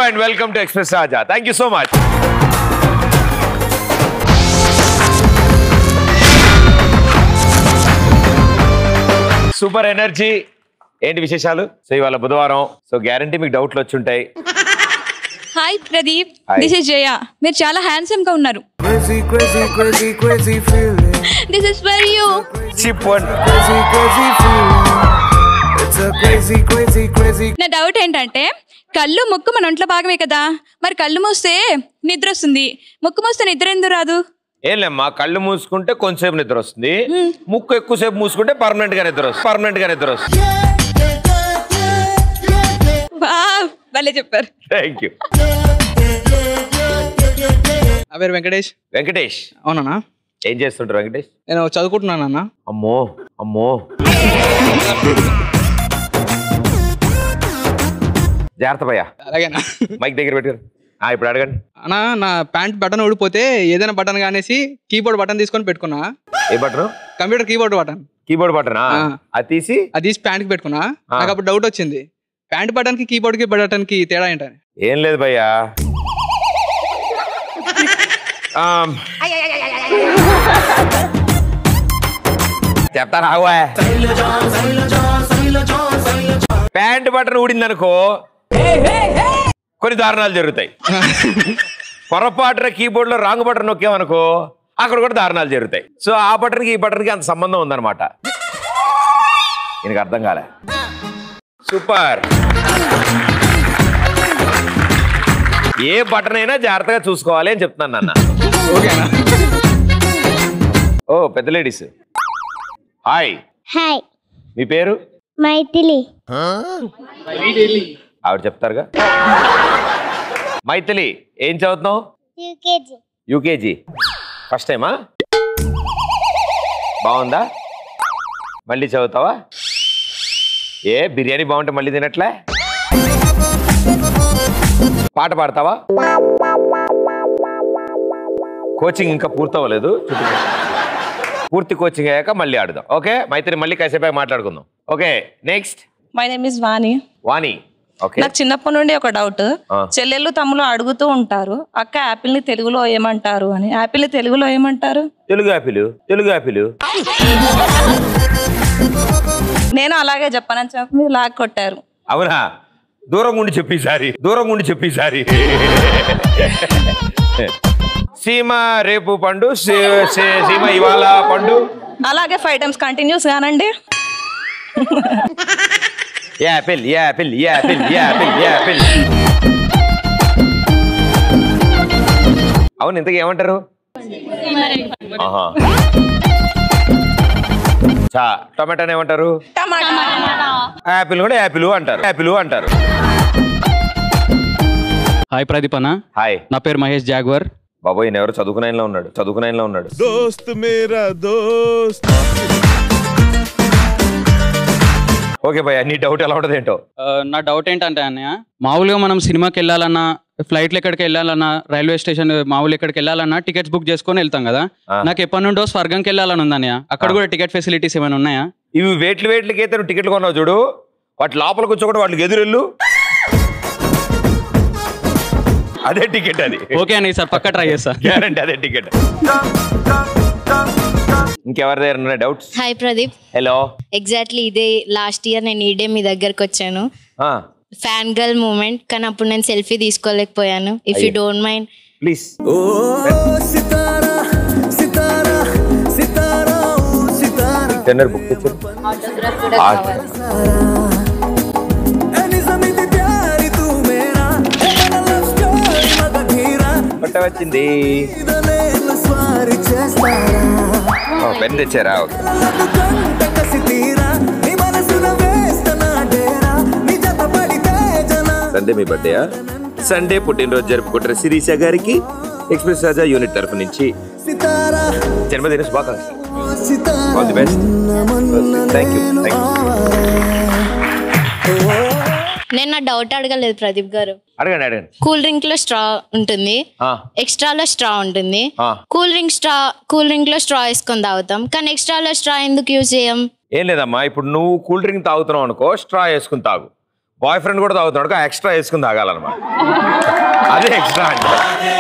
And welcome to express Raja thank you so much super energy ఏంటి విశేషాలు so ఇవాళ బుధవారం సో గ్యారంటీ మీకు డౌట్లు వచ్చి ఉంటాయి hi Pradeep Hi. This is Jaya మీరు చాలా హ్యాండ్సమ్ గా ఉన్నారు Crazy, crazy, crazy, crazy feeling. This is for you chip one Crazy, crazy feeling. It's a crazy, crazy, crazy. నా డౌట్ ఏంటంటే కళ్ళు ముక్కు మన ఒంట్లో భాగమే కదా మరి కళ్ళు మూస్తే నిద్ర వస్తుంది ముక్కు మూస్తే నిద్ర ఎందుకు రాదు ఏం లేమ్మా కళ్ళు మూసుకుంటే కొంచెంసేపు నిద్ర వస్తుంది ముక్కు ఎక్కువసేపు మూసుకుంటే పర్మనెంట్ గా నిద్ర వస్తుంది పర్మనెంట్ గా నిద్ర వస్తుంది వావ్ భలే చెప్పారు థ్యాంక్ యూ నా పేరు వెంకటేష్ వెంకటేష్ అవునా ఏం చేస్తుంటారు వెంకటేష్ నేను చదువుకుంటున్నానన్నా అమ్మో అమ్మో జాగ్రత్త భయ్యా అలాగేనా మైక్ దగ్గర పెట్టారు ఆ ఇప్పుడు అడగండి అన్నా నా ప్యాంట్ బటన్ ఊడిపోతే ఏదైనా బటన్ కానేసి కీబోర్డ్ బటన్ తీసుకొని పెట్టుకున్నా ఏ button computer keyboard button keyboard బటనా ఆ. అది తీసి అది తీసి ప్యాంట్కి పెట్టుకున్నా నాకు అప్పుడు డౌట్ వచ్చింది ప్యాంట్ బటన్ కి కీబోర్డ్ కి బటన్ కి తేడా ఏంటని ఏం లేదు భయ్యా ఆమ్. చెప్తాను ఆగువా ప్యాంట్ బటన్ ఊడింది అనుకో కొన్ని దారుణాలు జరుగుతాయి పొరపాటున కీబోర్డ్ లో రాంగ్ బటన్ నొక్కామనుకో అక్కడ కూడా దారుణాలు జరుగుతాయి సో ఆ బటన్ కి ఈ బటన్ కి అంత సంబంధం ఉందన్నమాట దీనికి అర్థం కాలే సూపర్ ఏ బటన్ అయినా జాగ్రత్తగా చూసుకోవాలి అని చెప్తున్నాను నాన్న ఓకేనా ఓ పెద్ద లేడీస్ హాయ్ హాయ్ మీ పేరు మైథిలి ఆవిడ చెప్తారుగా మైథిలి ఏం చదువుతున్నావు యూకేజీ యూకేజీ ఫస్ట్ టైమా బాగుందా మళ్ళీ చదువుతావా ఏ బిర్యానీ బాగుంటే మళ్ళీ తినట్లే పాట పాడతావా కోచింగ్ ఇంకా పూర్తవ్వలేదు పూర్తి కోచింగ్ అయ్యాక మళ్ళీ ఆడుదాం ఓకే మైత్రి మళ్ళీ కాసేపు మాట్లాడుకుందాం okay next my name is Vani Vani okay నాకు చిన్నప్పటి నుండి ఒక డౌట్ ఆ. చెల్లెళ్ళు తమ్ముళ్ళు అడుగుతూ ఉంటారు అక్క యాపిల్ ని తెలుగులో ఏమంటారు అని యాపిల్ ని తెలుగులో ఏమంటారు తెలుగు యాపిల్ తెలుగు యాపిల్ నేను అలాగే చెప్పానని చెప్పి మీరు లాగ్ కొట్టారు అవునా దూరం ఉండి చెప్పి సారి దూరం ఉండి చెప్పి సారి సీమ రేపు పండు సీ- సీ- సీమ ఇవాళ పండు అలాగే ఫైవ్ టైమ్స్ కంటిన్యూస్ కానండి apple apple apple apple apple అవును ఇంతకీ ఏమంటారు ఆహా. చా టమాటాని ఏమంటారు యాపిల్ కూడా యాపిల్ అంటారు యాపిల్ అంటారు హాయ్ ప్రదీప్ అన్న హాయ్ నా పేరు మహేష్ జాగ్వర్ బాబోయ్ ఈయన ఎవరు చదువుకునే ఉన్నాడు చదువుకునే ఉన్నాడు दोस्त मेरा दोस्त ఓకే భయ్య నీ డౌట్ ఎలా ఉంటుంది ఏంటో ఆ, నా డౌట్ ఏంటంటే అన్నయ్య మామూలుగా మనం సినిమాకి వెళ్ళాలన్నా ఫ్లైట్లు ఎక్కడికి వెళ్ళాలన్నా రైల్వే స్టేషన్ మామూలు ఎక్కడికి వెళ్ళాలన్నా టికెట్స్ బుక్ చేసుకొని వెళ్తాం కదా ఆ. నాకు ఎప్పటి నుండో స్వర్గంకి వెళ్ళాలని ఉంది అన్నయ్య అక్కడ కూడా టికెట్ ఫెసిలిటీస్ ఏమైనా ఉన్నాయా ఇవి వేట్లు వేట్లకి అయితే నువ్వు టికెట్లు కొన్నావు చూడు వాటి లోపల కూర్చోకుండా వాళ్ళకి ఎదురెళ్ళు అదే టికెట్ అది ఓకే అన్నయ్య సార్ పక్క ట్రై చేస్తా గ్యారంటీ అదే టికెట్ ఇంకెవరి దగ్గర ఉన్నాయి doubts hi Pradeep hello exactly ఇదే లాస్ట్ ఇయర్ నేను ఈ డే మీ దగ్గరకు వచ్చాను ఫ్యాన్ గర్ల్ మూమెంట్ కానీ అప్పుడు నేను సెల్ఫీ తీసుకోలేకపోయాను if you don't mind please Oh, sitara, sitara, sitara, oh, sitara. టెన్నర్ బుక్ తెచ్చారు ए निज़ामिती प्यारी तू मेरा ए मेरा love story మగధీరా పట్ట వచ్చింది ఇదనేలు స్వారి చేస్తారా పెన్ తెచ్చారా ఓకే కంట కసి తీరా నీ మనసున వేస్తనా డేరా నీ జత పడితే జన సండే మీ బర్త్డేయా సండే పుట్టినరోజు జరుపుకుంటారు శిరీష గారికి ఎక్స్ప్రెస్ రాజా యూనిట్ తరఫు నుంచి సితారా జన్మదిన శుభాకాంక్షలు ఓ Sitara all the best thank you thank you నేను నా డౌట్ అడగలేదు ప్రదీప్ గారు అడగండి అడగండి కూల్ డ్రింక్ లో స్ట్రా ఉంటుంది ఆ, ఎక్స్ట్రాలో స్ట్రా ఉంటుంది ఆ. Cool drink straw cool drink లో స్ట్రా వేసుకొని తాగుతాం కానీ ఎక్స్ట్రాలో స్ట్రా ఎందుకు యూజ్ చేయం ఏం లేదమ్మా ఇప్పుడు నువ్వు కూల్ డ్రింక్ తాగుతున్నావు అనుకో స్ట్రా వేసుకుని తాగు బాయ్ ఫ్రెండ్ కూడా తాగుతున్నాడు ఎక్స్ట్రా వేసుకుని తాగాలన్నమాట అదే ఎక్స్ట్రా అంటే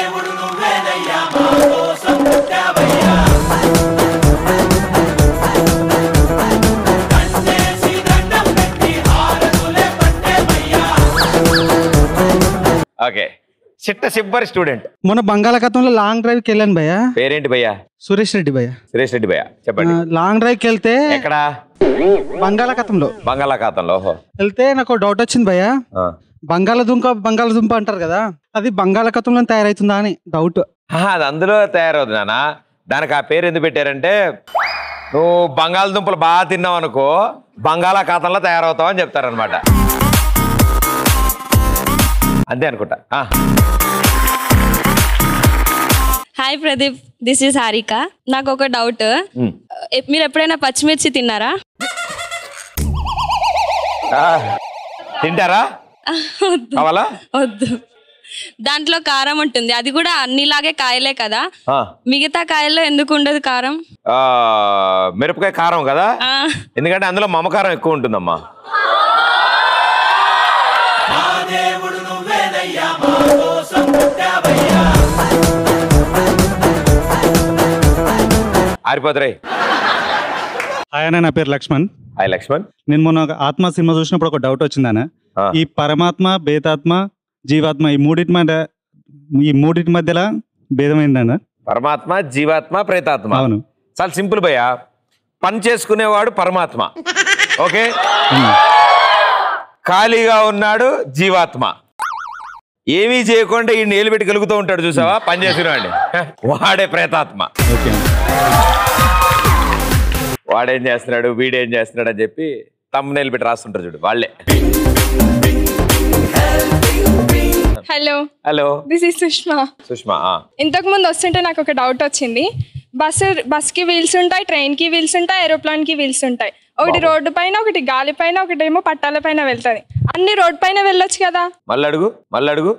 ఓకే చిట్ట సిబ్బర్ స్టూడెంట్ మొన్న బంగాళాఖాతంలో లాంగ్ డ్రైవ్ కి వెళ్ళాను భయ్య పేరేంటి భయ్యా సురేష్ రెడ్డి భయ్య సురేష్ రెడ్డి భయ్యా చెప్పండి లాంగ్ డ్రైవ్ కి వెళ్తే ఎక్కడ బంగాళాఖాతంలో బంగాళాఖాతంలో ఓహో వెళ్తే నాకు డౌట్ వచ్చింది భయ్య ఆ. బంగాళదుంప బంగాళదుంప అంటారు కదా అది బంగాళాఖాతంలో తయారవుతుందా అని డౌట్ ఆహా, అది అందులో తయారవుతుంది నాన్న దానికి ఆ పేరు ఎందుకు పెట్టారంటే నువ్వు బంగాళదుంపలు బాగా తిన్నావు అనుకో బంగాళాఖాతంలో తయారవుతావు అని చెప్తారనమాట అంతే అనుకుంటా ఆ. Hi Pradeep this is Harika నాకు ఒక డౌట్ ఉమ్. మీరు ఎప్పుడైనా పచ్చిమిర్చి తిన్నారా ఆ, తింటారా వద్దు. కావాలా వద్దు దాంట్లో కారం ఉంటుంది అది కూడా అన్నిలాగే కాయలే కదా ఆ. మిగతా కాయల్లో ఎందుకు ఉండదు కారం ఆ, మిరపకాయ కారం కదా ఆ, ఎందుకంటే అందులో మమకారం ఎక్కువ ఉంటుందమ్మా ఆరిపోతురాయి హాయ్ అన్న నా పేరు లక్ష్మణ్ హాయ్ లక్ష్మణ్ నేను మొన్న ఒక ఆత్మ సినిమా చూసినప్పుడు ఒక డౌట్ వచ్చిందన్న ఆ. ఈ పరమాత్మ బేతాత్మ జీవాత్మ ఈ మూడింటి మధ్య ఈ మూడింటి మధ్యలో భేదం ఏంటన్న పరమాత్మ జీవాత్మ ప్రేతాత్మ అవును చాలా సింపుల్ భయ్య పని చేసుకునేవాడు పరమాత్మ ఓకే ఖాళీగా ఉన్నాడు జీవాత్మ ఏమీ చేయకుండా ఈ నీళ్ళు పెట్టి కలుగుతూ ఉంటాడు చూసావా పని చేసుకునేవాడిని వాడే ప్రేతాత్మ ఓకే వాడేం చేస్తున్నాడు వీడేం చేస్తున్నాడు అని చెప్పి తమ్ము నీళ్ళు పెట్టి రాస్తుంటారు చూడు వాళ్ళే hello hello this is Sushma Sushma ఆ. ఇంతకు ముందు వస్తుంటే నాకు ఒక డౌట్ వచ్చింది బస్సు బస్కి వీల్స్ ఉంటాయి ట్రైన్కి వీల్స్ ఉంటాయి ఏరోప్లాన్కి వీల్స్ ఉంటాయి ఒకటి రోడ్డు పైన ఒకటి గాలి పైన ఒకటేమో పట్టాల పైన వెళ్తుంది అన్ని రోడ్ పైన వెళ్ళొచ్చు కదా మళ్ళీ అడుగు మళ్ళీ అడుగు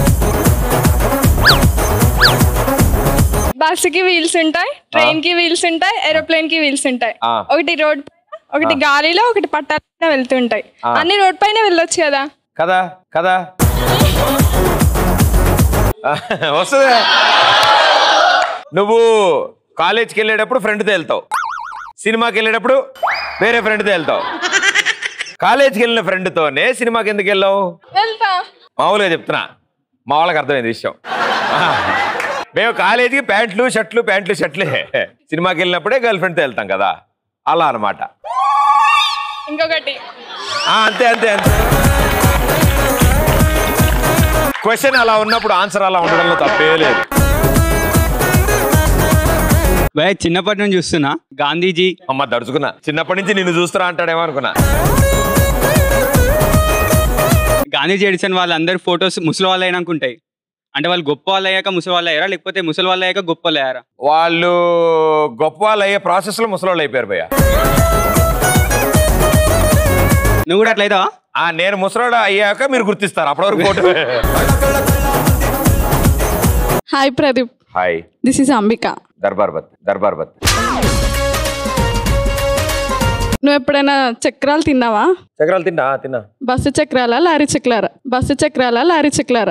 బస్సుకి వీల్స్ ఉంటాయి ట్రైన్కి వీల్స్ ఉంటాయి ఏరోప్లేన్కి వీల్స్ ఉంటాయి ఆ. ఒకటి రోడ్ పైన ఒకటి ఆ. గాలిలో ఒకటి పట్టాల పైన వెళ్తుంటాయి ఆ. అన్ని రోడ్ పైన వెళ్ళొచ్చు కదా కదా కదా వస్తుంది నువ్వు కాలేజ్కి వెళ్ళేటప్పుడు ఫ్రెండ్తో వెళ్తావు సినిమాకి వెళ్ళేటప్పుడు వేరే ఫ్రెండ్తో వెళ్తావు కాలేజ్కి వెళ్ళిన ఫ్రెండ్తోనే సినిమాకి ఎందుకు వెళ్ళావు వెళ్తా మామూలుగా చెప్తున్నా మా వాళ్ళకి అర్థమైంది విషయం ఆ, మేము కాలేజీకి ప్యాంట్లు షర్ట్లు ప్యాంట్లు షర్ట్లే సినిమాకి వెళ్ళినప్పుడే గర్ల్ ఫ్రెండ్తో వెళ్తాం కదా అలా అనమాట ఇంకొకటి అంతే అంతే అంతే క్వశ్చన్ అలా ఉన్నప్పుడు ఆన్సర్ అలా ఉండడంలో తప్పే లేదు భయ చిన్నప్పటి నుంచి చూస్తున్నా గాంధీజీ అమ్మ దడుచుకున్నా చిన్నప్పటి నుంచి నిన్ను చూస్తున్నా అంటాడేమో అనుకున్నా గాంధీజీ ఎడిసన్ వాళ్ళందరి ఫొటోస్ ముసలి వాళ్ళు అయినాక ఉంటాయి అంటే వాళ్ళు గొప్ప వాళ్ళు అయ్యాక ముసలి వాళ్ళు అయ్యారా లేకపోతే ముసలి వాళ్ళు అయ్యాక గొప్ప వాళ్ళు అయ్యారా వాళ్ళు గొప్ప వాళ్ళు అయ్యే ప్రాసెస్ లో ముసలోళ్ళు అయిపోయారు భయ్య నువ్వు కూడా అట్లయితే ఆ నేను ముసలోడు అయ్యాక మీరు గుర్తిస్తారు అప్పటి వరకు photo hi Pradeep hi this is Ambika దర్బార్ బత్ దర్బార్ బత్ నువ్వు ఎప్పుడైనా చక్రాలు తిన్నావా చక్రాలు తిన్నా తిన్నా బస్సు చక్రాలా లారీ చక్రారా బస్సు చక్రాలా లారీ చక్రారా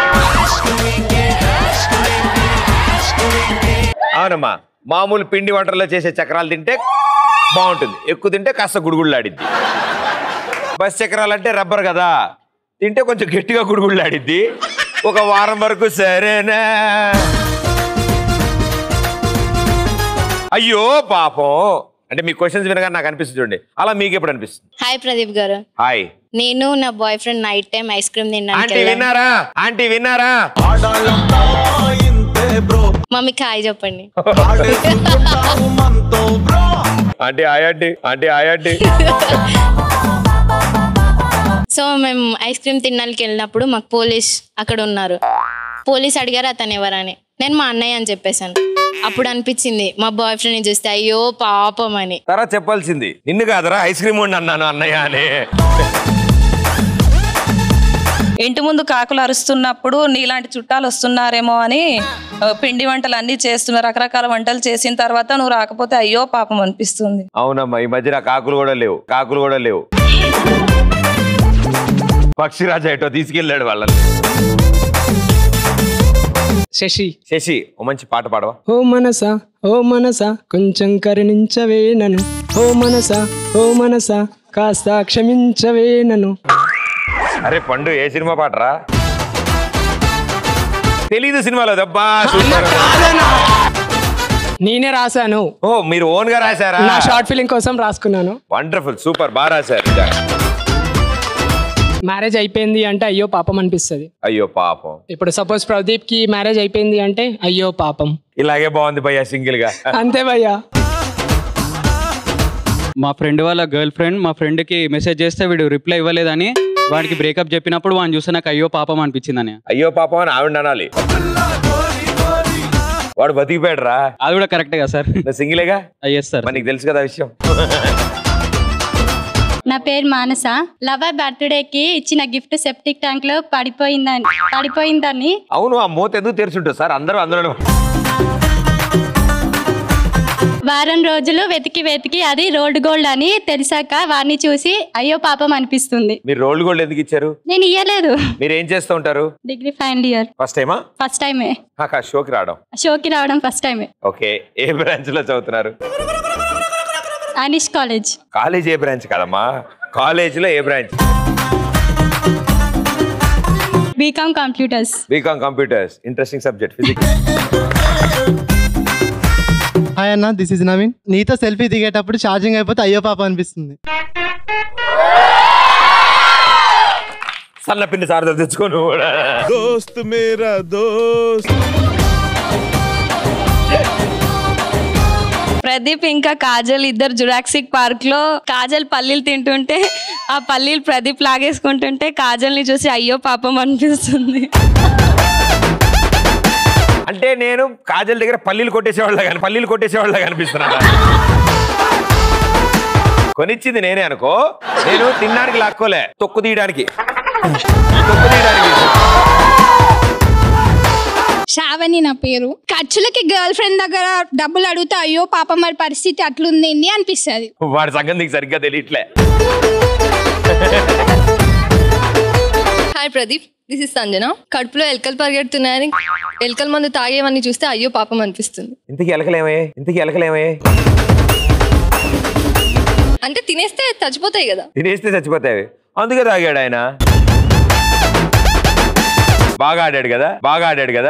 అవునమ్మా మామూలు పిండి వంటల్లో చేసే చక్రాలు తింటే బాగుంటుంది ఎక్కువ తింటే కాస్త గుడుగుళ్ళాడిద్ది బస్ చక్రాలు అంటే రబ్బర్ కదా తింటే కొంచెం గట్టిగా గుడుగుళ్ళాడిద్ది ఒక వారం వరకు సరేనా అయ్యో పాపం అంటే మీ క్వశ్చన్స్ వినగా నాకు అనిపిస్తుంది చూడండి అలా మీకు ఎప్పుడు అనిపిస్తుంది హాయ్ ప్రదీప్ గారు హాయ్ నేను నా boyfriend night time ice cream aunty తిన్నాను విన్నారా ఆంటీ విన్నారా మమ్మీకి హాయ్ చెప్పండి ఆంటీ ఆయాంటీ ఆంటీ ఆయాంటీ సో మేము ఐస్ క్రీమ్ తినడానికి వెళ్ళినప్పుడు మాకు పోలీస్ అక్కడ ఉన్నారు పోలీస్ అడిగారు అతను ఎవరని నేను మా అన్నయ్య అని చెప్పేశాను అప్పుడు అనిపించింది మా బాయ్ ఫ్రెండ్ని చూస్తే అయ్యో పాపం అని తర్వాత చెప్పాల్సింది నిన్ను కాదరా ఐస్ క్రీమ్ ఉండి అన్నాను అన్నయ్య అని ఇంటి ముందు కాకులు అరుస్తున్నప్పుడు నీలాంటి చుట్టాలు వస్తున్నారేమో అని ఆ, పిండి వంటలు అన్ని చేస్తున్నారు రకరకాల వంటలు చేసిన తర్వాత నువ్వు రాకపోతే అయ్యో పాపం అనిపిస్తుంది అవునమ్మా ఈ మధ్యన కాకులు కూడా లేవు కాకులు కూడా లేవు పక్షిరాజా ఎటో తీసుకెళ్ళాడు వాళ్ళని శశి శశి ఓ మంచి పాట పాడవా ఓ మనసా ఓ మనసా కొంచెం కరుణించవే నన్ను ఓ మనసా ఓ మనసా కాస్త క్షమించవే నన్ను అరే పండు ఏ సినిమా పాటరా తెలీదు సినిమాలో దబ్బా సూపర్ నేనే రాశాను ఓ మీరు ఓన్ గా రాశారా నా షార్ట్ ఫిలిం కోసం రాసుకున్నాను వండర్ఫుల్ సూపర్ బాగా రాశారు మ్యారేజ్ అయిపోయింది అంటే అయ్యో పాపం అనిపిస్తుంది అయ్యో పాపం ఇప్పుడు సపోజ్ ప్రదీప్ కి మ్యారేజ్ అయిపోయింది అంటే అయ్యో పాపం ఇలాగే బాగుంది భయ్యా సింగిల్ గా అంతే భయ్యా మా ఫ్రెండ్ వాళ్ళ గర్ల్ ఫ్రెండ్ మా ఫ్రెండ్కి మెసేజ్ చేస్తే వీడు రిప్లై ఇవ్వలేదని వాడికి బ్రేకప్ చెప్పినప్పుడు వాడిని చూస్తే నాకు అయ్యో పాపం అనిపించిందని అయ్యో పాపం అని ఆవిడ అనాలి వాడు బతికిపోయాడు రా అది కూడా కరెక్టే కదా సార్ సింగిలేగా ఎస్ సార్ నీకు తెలుసు కదా ఆ విషయం నా పేరు మానస లవర్ బర్త్డేకి ఇచ్చిన గిఫ్ట్ సెప్టిక్ ట్యాంక్ లో పడిపోయిందని పడిపోయిందని అవును ఆ మూత ఎందుకు తెరిచుంటుంది సార్ అందరూ అందులో వారం రోజులు వెతికి వెతికి అది రోల్డ్ గోల్డ్ అని తెలిసాక వారిని చూసి అయ్యో పాపం అనిపిస్తుంది మీరు రోల్డ్ గోల్డ్ ఎందుకు ఇచ్చారు నేను ఇయ్యలేదు మీరు ఏం చేస్తూ ఉంటారు డిగ్రీ ఫైనల్ ఇయర్ ఫస్ట్ టైమా ఫస్ట్ టైమే షోకి రావడం షోకి రావడం ఫస్ట్ టైమే ఓకే ఏ బ్రాంచ్ లో చదువుతున్నారు అనిష్ కాలేజ్ కాలేజ్ ఏ బ్రాంచ్ కదమ్మా కాలేజ్ లో ఏ branch BCom computers BCom computers interesting subject physics hi అన్న దిస్ ఇస్ నవీన్ నీతో సెల్ఫీ దిగేటప్పుడు ఛార్జింగ్ అయిపోతే అయ్యో పాప అనిపిస్తుంది సన్న పిండి సార్ తెచ్చుకో నువ్వు కూడా दोस्त मेरा दोस्त ప్రదీప్ ఇంకా కాజల్ ఇద్దరు జురాక్సిక్ పార్క్ లో కాజల్ పల్లీలు తింటుంటే ఆ పల్లీలు ప్రదీప్ లాగేసుకుంటుంటే కాజల్ ని చూసి అయ్యో పాపం అనిపిస్తుంది అంటే నేను కాజల్ దగ్గర పల్లీలు కొట్టేసేవాళ్ళ కానీ పల్లీలు కొట్టేసేవాళ్ళ కనిపిస్తున్నా కొనిచ్చింది నేనే అనుకో నేను తినడానికి లాక్కోలే తొక్కు తీయడానికి తొక్కు తీయడానికి శ్రావణి నా పేరు ఖర్చులకి గర్ల్ ఫ్రెండ్ దగ్గర డబ్బులు అడిగితే అయ్యో పాప మరి పరిస్థితి అట్లుంది ఏంటి అనిపిస్తుంది వాడి సంగతి నీకు సరిగ్గా తెలియట్లే hi Pradeep this is Sanjana కడుపులో ఎలకలు పరిగెడుతున్నాయని ఎలకల మందు తాగేవన్నీ చూస్తే అయ్యో పాపం అనిపిస్తుంది ఇంతకీ ఎలకలేమయ్యే ఇంతకీ ఎలకలేమయ్యే అంటే తినేస్తే చచ్చిపోతాయి కదా తినేస్తే చచ్చిపోతాయి అందుకే తాగాడు ఆయన బాగా ఆడాడు కదా బాగా ఆడాడు కదా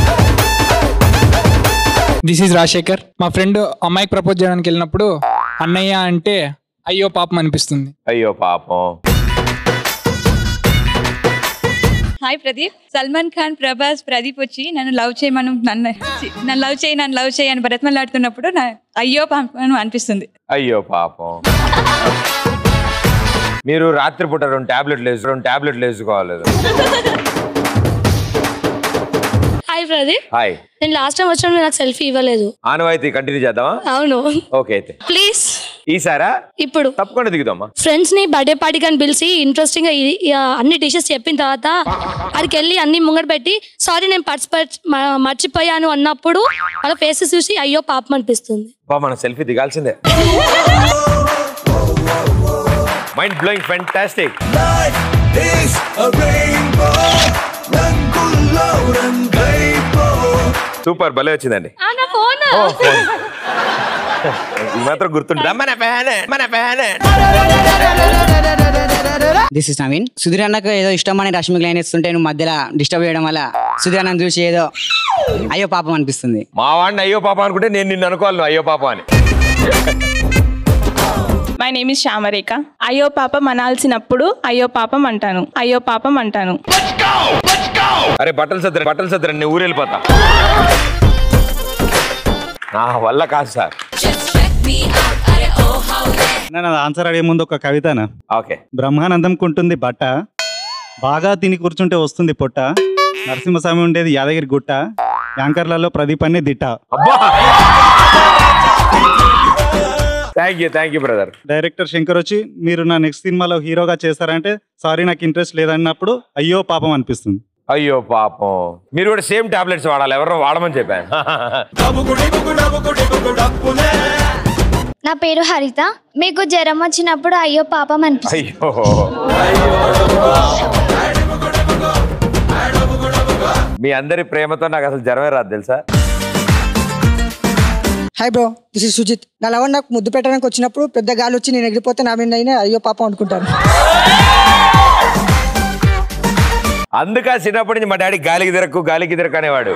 దిస్ ఈజ్ రాజశేఖర్ మా ఫ్రెండ్ అమ్మాయికి ప్రపోజ్ చేయడానికి వెళ్ళినప్పుడు అన్నయ్య అంటే అయ్యో పాపం అనిపిస్తుంది అయ్యో పాపం హాయ్ ప్రదీప్ సల్మాన్ ఖాన్ ప్రభాస్ ప్రదీప్ వచ్చి నన్ను లవ్ చేయమను నన్ను చి, నన్ను లవ్ చేయి నన్ను లవ్ చేయి అని బ్రతమలాడుతున్నప్పుడు నా అయ్యో పాపం అనిపిస్తుంది అయ్యో పాపం మీరు రాత్రిపూట రెండు టాబ్లెట్లు వేసు రెండు టాబ్లెట్లు వేసుకోవాలి హాయ్ ప్రదీప్ హాయ్ నేను లాస్ట్ టైం వచ్చినప్పుడు నాకు సెల్ఫీ ఇవ్వలేదు ఆనవాయితీ కంటిన్యూ చేద్దామా అవును ఓకే అయితే ప్లీజ్ ఈసారా ఇప్పుడు తప్పకుండా దిగుదామా ఫ్రెండ్స్ ని బర్త్డే పార్టీకి అని పిలిచి ఇంట్రెస్టింగ్ గా ఈ- ఈ అన్ని డిషెస్ చెప్పిన తర్వాత అక్కడికి వెళ్ళి అన్ని ముంగట పెట్టి సారీ నేను పర్స్ మర్చిపోయాను అన్నప్పుడు వాళ్ళ ఫేసెస్ చూసి అయ్యో పాపం అనిపిస్తుంది బా మనం సెల్ఫీ దిగాల్సిందే mind blowing fantastic is a rainbow రంగుల్లో రంగైపో సూపర్ భలే వచ్చిందండి నా ఫోన్ ఓ, phone. ఈ మాత్రం గుర్తుంటుందా మన ఫ్యాన్ మన fan this is Naveen Sudheer అన్నకు ఏదో ఇష్టం అని రష్మికి లైన్ ఇస్తుంటే నువ్వు మధ్యలో డిస్టర్బ్ చేయడం వల్ల సుధీర్ అన్నను చూసి ఏదో అయ్యో పాపం అనిపిస్తుంది మా వాడిని అయ్యో పాప అనుకుంటే నేను నిన్ను అనుకోవాలి నువ్వు అయ్యో పాప అని మై నేమ్ ఇస్ శ్యామరేఖ అయ్యో పాపం అనాల్సినప్పుడు అయ్యో పాపం అంటాను అయ్యో పాపం అంటాను అరే బట్టలు సద్దరు బట్టలు సద్దరు నేను ఊరు వెళ్ళిపోతా నా వల్ల కాదు సార్ నేను ఆన్సర్ అడిగే ముందు ఒక కవితనా ఓకే బ్రహ్మానందం కుంటుంది బట్ట బాగా తిని కూర్చుంటే వస్తుంది పొట్ట నరసింహస్వామి ఉండేది యాదగిరి గుట్ట యాంకర్లలో ప్రదీప్ అనే దిట్ట thank you thank you brother director Shankar వచ్చి మీరు నా నెక్స్ట్ సినిమాలో హీరోగా చేస్తారంటే సారీ నాకు ఇంట్రెస్ట్ లేదన్నప్పుడు అయ్యో పాపం అనిపిస్తుంది అయ్యో పాపం మీరు కూడా సేమ్ టాబ్లెట్స్ వాడాలి ఎవరో వాడమని చెప్పాను నా పేరు హరిత మీకు జ్వరం వచ్చినప్పుడు అయ్యో పాపం అనిపిస్తుంది అయ్యో మీ అందరి ప్రేమతో నాకు అసలు జ్వరమే రాదు తెలుసా hi bro this is Sujith నా లవర్ నాకు ముద్దు పెట్టడానికి వచ్చినప్పుడు పెద్ద గాలి వచ్చి నేను ఎగిరిపోతే నా మీద అయినా అయ్యో పాపం అనుకుంటాను అందుక చిన్నప్పటి నుంచి మా డాడీ గాలికి తిరక్కు గాలికి తిరక్కు అనేవాడు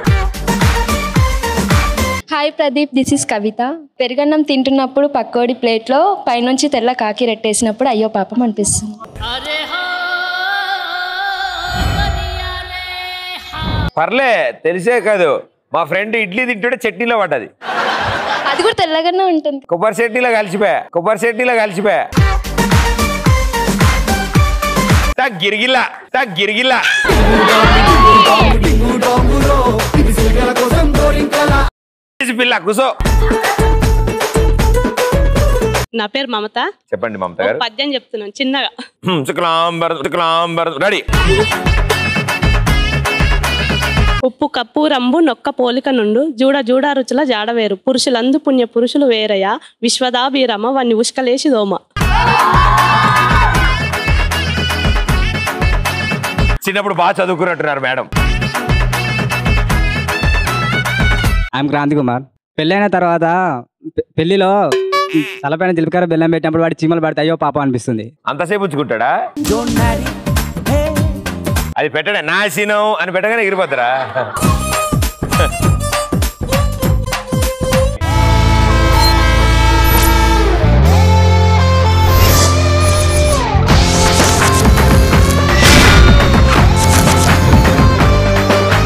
hi Pradeep this is Kavitha పెరుగన్నం తింటున్నప్పుడు పక్కోడి ప్లేట్లో పైనుంచి తెల్ల కాకి రెట్టేసినప్పుడు అయ్యో పాపం అనిపిస్తుంది పర్లే తెలిసే కాదు మా ఫ్రెండ్ ఇడ్లీ తింటుంటే చట్నీలో పడ్డది అది కూడా తెల్లగానే ఉంటుంది కొబ్బరి చట్నీలో కలిసిపోయా కొబ్బరి చట్నీలో కలిసిపోయా తా గిరిగిల్లా తా గిరిగిల్లా పిల్ల కుసో నా పేరు మమత చెప్పండి మమత ఓ గారు పద్యం చెప్తున్నాను చిన్నగా హ్మ్, శుక్లాంబర శుక్లాంబర రెడీ ఉప్పు కప్పు రంబు నొక్క పోలిక నుండు జూడ జూడ రుచుల జాడవేరు పురుషులందు పుణ్య పురుషులు వేరయ విశ్వదాభిరమ వాన్ని ఉష్కలేసి దోమ చిన్నప్పుడు బాగా చదువుకున్నట్టున్నారు మేడం ఐఎమ్ క్రాంతి కుమార్ పెళ్ళైన తర్వాత పె- పెళ్లిలో తలపైన జీలకర్ర బెల్లం పెట్టినప్పుడు వాడి చీమలు పడితే అయ్యో పాపం అనిపిస్తుంది అంతసేపు ఉంచుకుంటాడా అది పెట్టడే నాశనం అని పెట్టగానే ఎగిరిపోతారా